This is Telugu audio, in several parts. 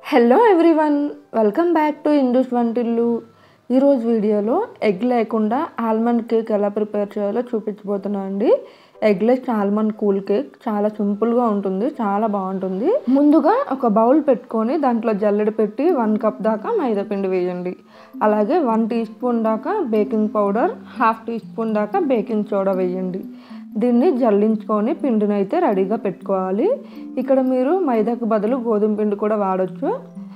hello everyone welcome back to Indu's Vantillu ఈరోజు వీడియోలో ఎగ్ లేకుండా ఆల్మండ్ కేక్ ఎలా ప్రిపేర్ చేయాలో చూపించబోతున్నాను అండి ఎగ్లెస్ ఆల్మండ్ కూల్ కేక్ చాలా సింపుల్గా ఉంటుంది చాలా బాగుంటుంది ముందుగా ఒక బౌల్ పెట్టుకొని దాంట్లో జల్లెడ పెట్టి వన్ కప్ దాకా మైదా పిండి వేయండి అలాగే వన్ టీ స్పూన్ దాకా baking powder half teaspoon దాకా బేకింగ్ సోడా వేయండి దీన్ని జల్లించుకొని పిండిని అయితే రెడీగా పెట్టుకోవాలి ఇక్కడ మీరు మైదాకు బదులు గోధుమ పిండి కూడా వాడచ్చు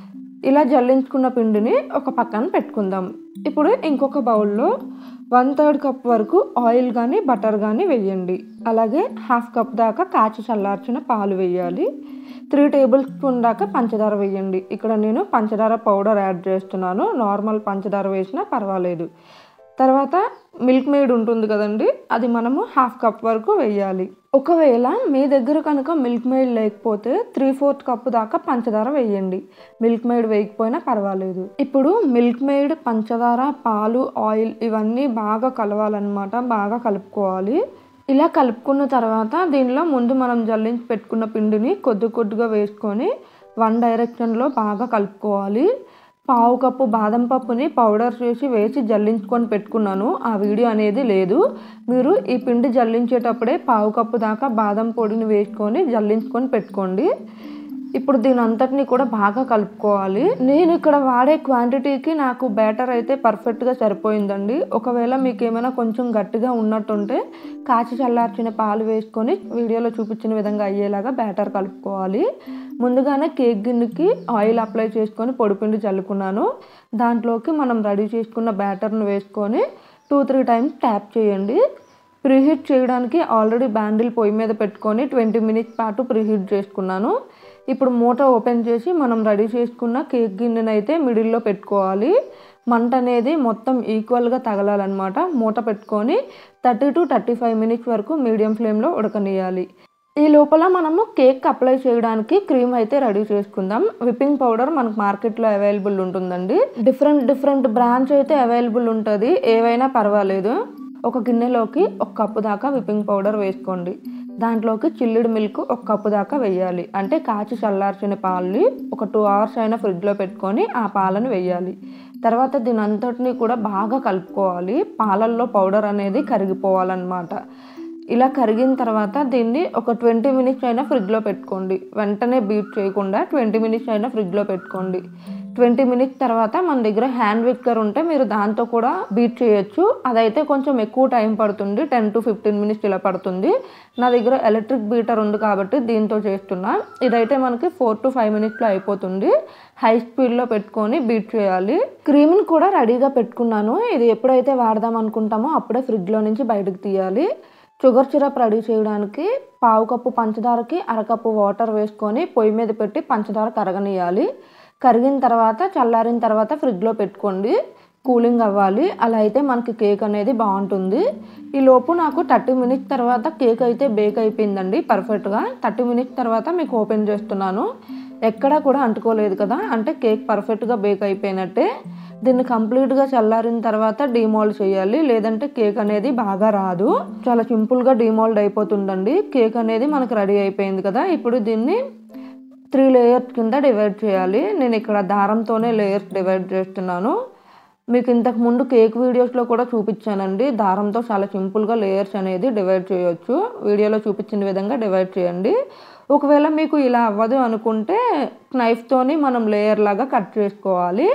ఇలా జల్లించుకున్న పిండిని ఒక పక్కన పెట్టుకుందాం ఇప్పుడు ఇంకొక బౌల్లో వన్ థర్డ్ కప్ వరకు ఆయిల్ కానీ బటర్ కానీ వేయండి అలాగే హాఫ్ కప్ దాకా కాచి చల్లార్చిన పాలు వేయాలి త్రీ టేబుల్ స్పూన్ దాకా పంచదార వేయండి ఇక్కడ నేను పంచదార పౌడర్ యాడ్ చేస్తున్నాను నార్మల్ పంచదార వేసినా పర్వాలేదు తర్వాత మిల్క్ మేడ్ ఉంటుంది కదండి అది మనము హాఫ్ కప్ వరకు వేయాలి ఒకవేళ మీ దగ్గర కనుక మిల్క్ మేడ్ లేకపోతే త్రీ ఫోర్త్ కప్ దాకా పంచదార వేయండి మిల్క్ మేడ్ వేయకపోయినా పర్వాలేదు ఇప్పుడు మిల్క్ మేడ్ పంచదార పాలు ఆయిల్ ఇవన్నీ బాగా కలవాలన్నమాట బాగా కలుపుకోవాలి ఇలా కలుపుకున్న తర్వాత దీనిలో ముందు మనం జల్లించి పెట్టుకున్న పిండిని కొద్ది కొద్దిగా వేసుకొని వన్ డైరెక్షన్లో బాగా కలుపుకోవాలి పావు కప్పు బాదం పప్పుని పౌడర్ చేసి వేసి జల్లించుకొని పెట్టుకున్నాను ఆ వీడియో అనేది లేదు మీరు ఈ పిండి జల్లించేటప్పుడే పావు కప్పు దాకా బాదం పొడిని వేసుకొని జల్లించుకొని పెట్టుకోండి ఇప్పుడు దీని అంతటిని కూడా బాగా కలుపుకోవాలి నేను ఇక్కడ వాడే క్వాంటిటీకి నాకు బ్యాటర్ అయితే పర్ఫెక్ట్గా సరిపోయిందండి ఒకవేళ మీకు ఏమైనా కొంచెం గట్టిగా ఉన్నట్టుంటే కాచి చల్లార్చిన పాలు వేసుకొని వీడియోలో చూపించిన విధంగా అయ్యేలాగా బ్యాటర్ కలుపుకోవాలి ముందుగానే కేక్ గిన్నెకి ఆయిల్ అప్లై చేసుకొని పొడిపిండి చల్లుకున్నాను దాంట్లోకి మనం రెడీ చేసుకున్న బ్యాటర్ను వేసుకొని టూ త్రీ టైమ్స్ ట్యాప్ చేయండి ప్రీహీట్ చేయడానికి ఆల్రెడీ బ్యాండిల్ పొయ్యి మీద పెట్టుకొని ట్వంటీ మినిట్స్ పాటు ప్రీహీట్ చేసుకున్నాను ఇప్పుడు మూట ఓపెన్ చేసి మనం రెడీ చేసుకున్న కేక్ గిన్నెని అయితే మిడిల్లో పెట్టుకోవాలి మంట అనేది మొత్తం ఈక్వల్గా తగలాలన్నమాట మూట పెట్టుకొని thirty to thirty five minutes వరకు మీడియం ఫ్లేమ్లో ఉడకనియాలి ఈ లోపల మనము కేక్ అప్లై చేయడానికి క్రీమ్ అయితే రెడీ చేసుకుందాం విప్పింగ్ పౌడర్ మనకు మార్కెట్లో అవైలబుల్ ఉంటుందండి డిఫరెంట్ డిఫరెంట్ బ్రాంచ్ అయితే అవైలబుల్ ఉంటుంది ఏవైనా పర్వాలేదు ఒక గిన్నెలోకి ఒక కప్పు దాకా విప్పింగ్ పౌడర్ వేసుకోండి దాంట్లోకి చిల్లుడు మిల్క్ ఒక కప్పు దాకా వేయాలి అంటే కాచి చల్లార్చిన పాలని ఒక టూ అవర్స్ అయినా ఫ్రిడ్జ్లో పెట్టుకొని ఆ పాలను వేయాలి తర్వాత దీని అంతటిని కూడా బాగా కలుపుకోవాలి పాలల్లో పౌడర్ అనేది కరిగిపోవాలన్నమాట ఇలా కరిగిన తర్వాత దీన్ని ఒక ట్వంటీ మినిట్స్ అయినా ఫ్రిడ్జ్లో పెట్టుకోండి వెంటనే బీట్ చేయకుండా ట్వంటీ మినిట్స్ అయినా ఫ్రిడ్జ్లో పెట్టుకోండి ట్వంటీ మినిట్స్ తర్వాత మన దగ్గర హ్యాండ్ విక్కర్ ఉంటే మీరు దాంతో కూడా బీట్ చేయొచ్చు అదైతే కొంచెం ఎక్కువ టైం పడుతుంది టెన్ టు ఫిఫ్టీన్ మినిట్స్ ఇలా పడుతుంది నా దగ్గర ఎలక్ట్రిక్ బీటర్ ఉంది కాబట్టి దీంతో చేస్తున్నా ఇదైతే మనకి ఫోర్ టు ఫైవ్ మినిట్స్లో అయిపోతుంది హై స్పీడ్లో పెట్టుకొని బీట్ చేయాలి క్రీమ్ని కూడా రెడీగా పెట్టుకున్నాను ఇది ఎప్పుడైతే వాడదాం అనుకుంటామో అప్పుడే ఫ్రిడ్జ్లో నుంచి బయటకు తీయాలి షుగర్ సిరప్ రెడీ చేయడానికి పావు కప్పు పంచదారకి అరకప్పు వాటర్ వేసుకొని పొయ్యి మీద పెట్టి పంచదార కరగనియాలి కరిగిన తర్వాత చల్లారిన తర్వాత ఫ్రిడ్జ్లో పెట్టుకోండి కూలింగ్ అవ్వాలి అలా అయితే మనకి కేక్ అనేది బాగుంటుంది ఈ లోపు నాకు థర్టీ మినిట్స్ తర్వాత కేక్ అయితే బేక్ అయిపోయిందండి పర్ఫెక్ట్గా థర్టీ మినిట్స్ తర్వాత మీకు ఓపెన్ చేస్తున్నాను ఎక్కడా కూడా అంటుకోలేదు కదా అంటే కేక్ పర్ఫెక్ట్గా బేక్ అయిపోయినట్టే దీన్ని కంప్లీట్గా చల్లారిన తర్వాత డిమోల్డ్ చేయాలి లేదంటే కేక్ అనేది బాగా రాదు చాలా సింపుల్గా డిమోల్డ్ అయిపోతుందండి కేక్ అనేది మనకు రెడీ అయిపోయింది కదా ఇప్పుడు దీన్ని త్రీ లేయర్స్ కింద డివైడ్ చేయాలి నేను ఇక్కడ దారంతోనే లేయర్స్ డివైడ్ చేస్తున్నాను మీకు ఇంతకు ముందు కేక్ వీడియోస్లో కూడా చూపించానండి దారంతో చాలా సింపుల్గా లేయర్స్ అనేది డివైడ్ చేయొచ్చు వీడియోలో చూపించిన విధంగా డివైడ్ చేయండి ఒకవేళ మీకు ఇలా అవ్వదు అనుకుంటే నైఫ్తోని మనం లేయర్ లాగా కట్ చేసుకోవాలి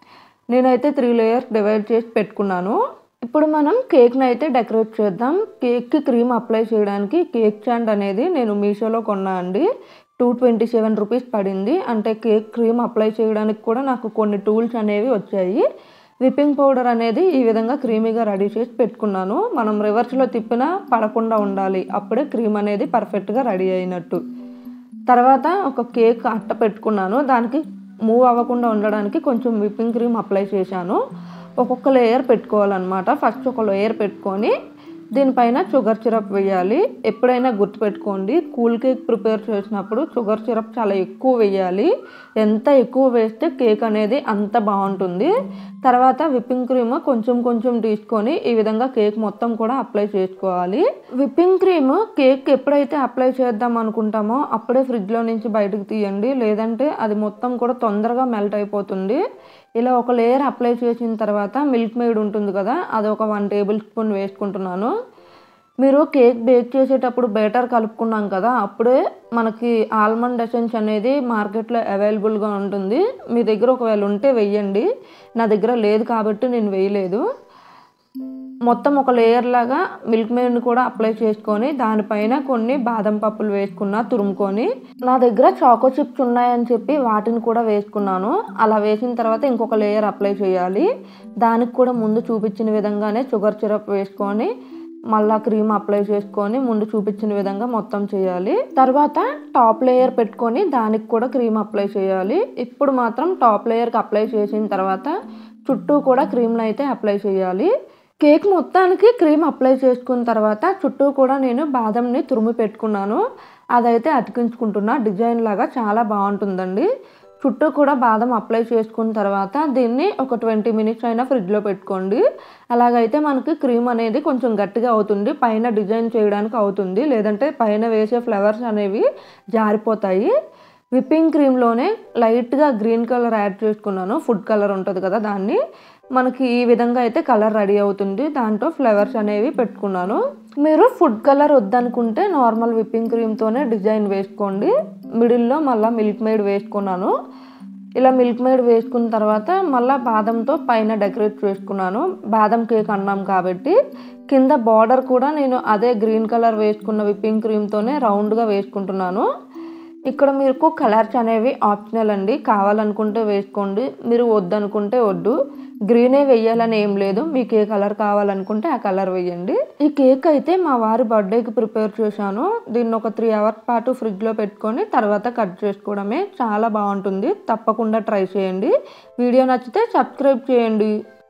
నేనైతే త్రీ లేయర్స్ డివైడ్ చేసి పెట్టుకున్నాను ఇప్పుడు మనం కేక్ని అయితే డెకరేట్ చేద్దాం కేక్కి క్రీమ్ అప్లై చేయడానికి కేక్ స్టాండ్ అనేది నేను మీషోలో కొన్నా అండి టూ ట్వంటీ సెవెన్ రూపీస్ పడింది అంటే కేక్ క్రీమ్ అప్లై చేయడానికి కూడా నాకు కొన్ని టూల్స్ అనేవి వచ్చాయి విప్పింగ్ పౌడర్ అనేది ఈ విధంగా క్రీమీగా రెడీ చేసి పెట్టుకున్నాను మనం రివర్స్లో తిప్పినా పడకుండా ఉండాలి అప్పుడే క్రీమ్ అనేది పర్ఫెక్ట్గా రెడీ అయినట్టు తర్వాత ఒక కేక్ అట్ట పెట్టుకున్నాను దానికి మూవ్ అవ్వకుండా ఉండడానికి కొంచెం విప్పింగ్ క్రీమ్ అప్లై చేశాను ఒక్కొక్క లేయర్ పెట్టుకోవాలన్నమాట ఫస్ట్ ఒక లేయర్ పెట్టుకొని దీనిపైన షుగర్ సిరప్ వేయాలి ఎప్పుడైనా గుర్తుపెట్టుకోండి కూల్ కేక్ ప్రిపేర్ చేసినప్పుడు షుగర్ సిరప్ చాలా ఎక్కువ వేయాలి ఎంత ఎక్కువ వేస్తే కేక్ అనేది అంత బాగుంటుంది తర్వాత విప్పింగ్ క్రీమ్ కొంచెం కొంచెం తీసుకొని ఈ విధంగా కేక్ మొత్తం కూడా అప్లై చేసుకోవాలి విప్పింగ్ క్రీమ్ కేక్ ఎప్పుడైతే అప్లై చేద్దాం అనుకుంటామో అప్పుడే ఫ్రిడ్జ్లో నుంచి బయటకు తీయండి లేదంటే అది మొత్తం కూడా తొందరగా మెల్ట్ అయిపోతుంది ఇలా ఒక లేయర్ అప్లై చేసిన తర్వాత మిల్క్ మేడ్ ఉంటుంది కదా అది ఒక వన్ టేబుల్ స్పూన్ వేసుకుంటున్నాను మీరు కేక్ బేక్ చేసేటప్పుడు బేటర్ కలుపుకున్నాం కదా అప్పుడే మనకి ఆల్మండ్ ఎసెన్స్ అనేది మార్కెట్లో అవైలబుల్గా ఉంటుంది మీ దగ్గర ఒకవేళ ఉంటే వెయ్యండి నా దగ్గర లేదు కాబట్టి నేను వేయలేదు మొత్తం ఒక లేయర్ లాగా మిల్క్ మేడ్ని కూడా అప్లై చేసుకొని దానిపైన కొన్ని బాదం పప్పులు వేసుకున్న తురుముకొని నా దగ్గర చాకో చిప్స్ ఉన్నాయని చెప్పి వాటిని కూడా వేసుకున్నాను అలా వేసిన తర్వాత ఇంకొక లేయర్ అప్లై చేయాలి దానికి కూడా ముందు చూపించిన విధంగానే షుగర్ సిరప్ వేసుకొని మళ్ళా క్రీమ్ అప్లై చేసుకొని ముందు చూపించిన విధంగా మొత్తం చేయాలి తర్వాత టాప్ లేయర్ పెట్టుకొని దానికి కూడా క్రీమ్ అప్లై చేయాలి ఇప్పుడు మాత్రం టాప్ లేయర్కి అప్లై చేసిన తర్వాత చుట్టూ కూడా క్రీమ్ని అయితే అప్లై చేయాలి కేక్ మొత్తానికి క్రీమ్ అప్లై చేసుకున్న తర్వాత చుట్టూ కూడా నేను బాదంని తురిమి పెట్టుకున్నాను అదైతే అతికించుకుంటున్నా డిజైన్ లాగా చాలా బాగుంటుందండి చుట్టూ కూడా బాదం అప్లై చేసుకున్న తర్వాత దీన్ని ఒక ట్వంటీ మినిట్స్ అయినా ఫ్రిడ్జ్లో పెట్టుకోండి అలాగైతే మనకి క్రీమ్ అనేది కొంచెం గట్టిగా అవుతుంది పైన డిజైన్ చేయడానికి అవుతుంది లేదంటే పైన వేసే ఫ్లవర్స్ అనేవి జారిపోతాయి విప్పింగ్ క్రీమ్లోనే లైట్గా గ్రీన్ కలర్ యాడ్ చేసుకున్నాను ఫుడ్ కలర్ ఉంటుంది కదా దాన్ని మనకి ఈ విధంగా అయితే కలర్ రెడీ అవుతుంది దాంట్లో ఫ్లవర్స్ అనేవి పెట్టుకున్నాను మీరు ఫుడ్ కలర్ వద్దనుకుంటే నార్మల్ విప్పింగ్ క్రీమ్తోనే డిజైన్ వేసుకోండి మిడిల్లో మళ్ళీ మిల్క్ మేడ్ వేసుకున్నాను ఇలా మిల్క్ మేడ్ వేసుకున్న తర్వాత మళ్ళీ బాదంతో పైన డెకరేట్ చేసుకున్నాను బాదం కేక్ అన్నాం కాబట్టి కింద బార్డర్ కూడా నేను అదే గ్రీన్ కలర్ వేసుకున్న విప్పింగ్ క్రీమ్తోనే రౌండ్గా వేసుకుంటున్నాను ఇక్కడ మీకు కలర్స్ అనేవి ఆప్షనల్ అండి కావాలనుకుంటే వేసుకోండి మీరు వద్దనుకుంటే వద్దు గ్రీనే వేయాలని ఏం లేదు మీకు ఏ కలర్ కావాలనుకుంటే ఆ కలర్ వేయండి ఈ కేక్ అయితే మా వారి బర్త్డేకి ప్రిపేర్ చేశాను దీన్ని ఒక త్రీ అవర్స్ పాటు ఫ్రిడ్జ్లో పెట్టుకొని తర్వాత కట్ చేసుకోవడమే చాలా బాగుంటుంది తప్పకుండా ట్రై చేయండి వీడియో నచ్చితే సబ్స్క్రైబ్ చేయండి